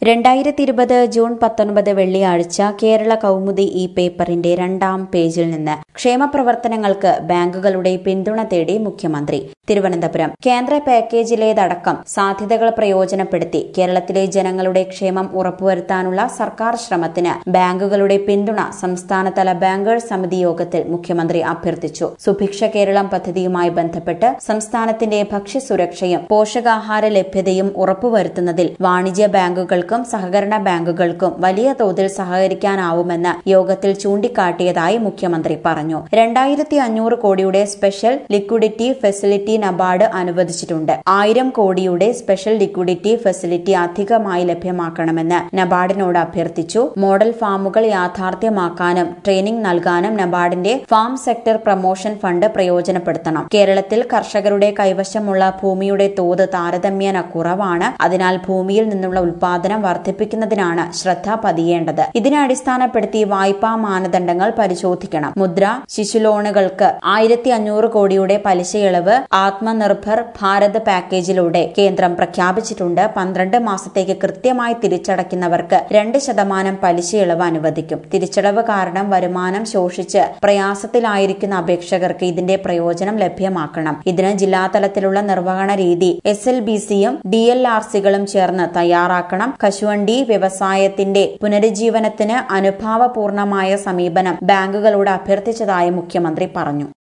രണ്ടായിരത്തി ഇരുപത് ജൂൺ പത്തൊൻപത് വെള്ളിയാഴ്ച കേരള കൗമുദി ഈ പേപ്പറിന്റെ രണ്ടാം പേജിൽ നിന്ന് ക്ഷേമപ്രവർത്തനങ്ങൾക്ക് ബാങ്കുകളുടെ പിന്തുണ തേടി മുഖ്യമന്ത്രി തിരുവനന്തപുരം കേന്ദ്ര പാക്കേജിലേതടക്കം സാധ്യതകൾ പ്രയോജനപ്പെടുത്തി കേരളത്തിലെ ജനങ്ങളുടെ ക്ഷേമം ഉറപ്പുവരുത്താനുള്ള സർക്കാർ ശ്രമത്തിന് ബാങ്കുകളുടെ പിന്തുണ സംസ്ഥാനതല ബാങ്കേഴ്സ് സമിതി യോഗത്തിൽ മുഖ്യമന്ത്രി അഭ്യർത്ഥിച്ചു സുഭിക്ഷ കേരളം പദ്ധതിയുമായി ബന്ധപ്പെട്ട് സംസ്ഥാനത്തിന്റെ ഭക്ഷ്യസുരക്ഷയും പോഷകാഹാര ലഭ്യതയും ഉറപ്പുവരുത്തുന്നതിൽ വാണിജ്യ ബാങ്കുകൾക്കും സഹകരണ ബാങ്കുകൾക്കും വലിയ തോതിൽ സഹകരിക്കാനാവുമെന്ന് യോഗത്തിൽ ചൂണ്ടിക്കാട്ടിയതായി മുഖ്യമന്ത്രി പറഞ്ഞു രണ്ടായിരത്തി അഞ്ഞൂറ് കോടിയുടെ സ്പെഷ്യൽ ലിക്വിഡിറ്റി ഫെസിലിറ്റി നബാർഡ് അനുവദിച്ചിട്ടുണ്ട് ആയിരം കോടിയുടെ സ്പെഷ്യൽ ലിക്വിഡിറ്റി ഫെസിലിറ്റി അധികമായി ലഭ്യമാക്കണമെന്ന് നബാർഡിനോട് അഭ്യർത്ഥിച്ചു മോഡൽ ഫാമുകൾ യാഥാർത്ഥ്യമാക്കാനും ട്രെയിനിംഗ് നൽകാനും നബാർഡിന്റെ ഫാം സെക്ടർ പ്രൊമോഷൻ ഫണ്ട് പ്രയോജനപ്പെടുത്തണം കേരളത്തിൽ കർഷകരുടെ കൈവശമുള്ള ഭൂമിയുടെ തോത് താരതമ്യേന കുറവാണ് അതിനാൽ ഭൂമിയിൽ നിന്നുള്ള ഉൽപാദനം വർദ്ധിപ്പിക്കുന്നതിനാണ് ശ്രദ്ധ പതിയേണ്ടത് ഇതിനെ അടിസ്ഥാനപ്പെടുത്തി വായ്പാ മാനദണ്ഡങ്ങൾ പരിശോധിക്കണം മുദ്ര ശിശുലോണുകൾക്ക് ആയിരത്തി അഞ്ഞൂറ് കോടിയുടെ പലിശയിളവ് ആത്മനിർഭർ ഭാരത് പാക്കേജിലൂടെ കേന്ദ്രം പ്രഖ്യാപിച്ചിട്ടുണ്ട് പന്ത്രണ്ട് മാസത്തേക്ക് കൃത്യമായി തിരിച്ചടയ്ക്കുന്നവർക്ക് രണ്ട് ശതമാനം പലിശയിളവ് അനുവദിക്കും തിരിച്ചടവ് കാരണം വരുമാനം ശോഷിച്ച് പ്രയാസത്തിലായിരിക്കുന്ന അപേക്ഷകർക്ക് ഇതിന്റെ പ്രയോജനം ലഭ്യമാക്കണം ഇതിന് ജില്ലാതലത്തിലുള്ള നിർവഹണ രീതി എസ് എൽ ബി സിയും ഡി എൽ ആർ സികളും ചേർന്ന് തയ്യാറാക്കണം കശുവണ്ടി വ്യവസായത്തിന്റെ പുനരുജ്ജീവനത്തിന് അനുഭാവപൂർണമായ സമീപനം ബാങ്കുകളോട് അഭ്യർത്ഥിച്ചതായി മുഖ്യമന്ത്രി പറഞ്ഞു